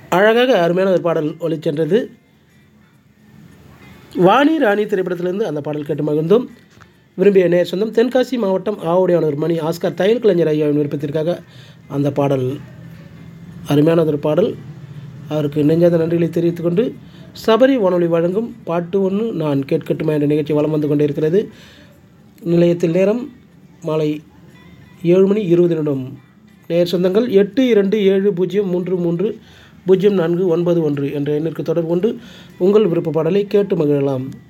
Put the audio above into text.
அழகாக அருமையான ஒரு பாடல் ஒலிச்சென்றது வாணி ராணி திரைப்படத்திலிருந்து அந்த பாடல் கேட்டு மகிழ்ந்தோம் விரும்பிய நேர் சொந்தம் தென்காசி மாவட்டம் ஆவுடையானூர் மணி ஆஸ்கார் தையல் கலைஞர் ஐயாவின் விருப்பத்திற்காக அந்த பாடல் அருமையான ஒரு பாடல் அவருக்கு நெஞ்சாத நன்றிகளை தெரிவித்துக் கொண்டு சபரி வானொலி வழங்கும் பாட்டு ஒன்று நான் கேட்கட்டுமா என்ற நிகழ்ச்சி வலம் வந்து கொண்டிருக்கிறது நிலையத்தில் நேரம் மாலை ஏழு மணி இருபது நிமிடம் நேர் சொந்தங்கள் எட்டு இரண்டு ஏழு பூஜ்ஜியம் மூன்று மூன்று பூஜ்ஜியம் நான்கு ஒன்பது ஒன்று என்ற எண்ணிற்கு தொடர்பு கொண்டு உங்கள் விருப்ப பாடலை கேட்டு மகிழலாம்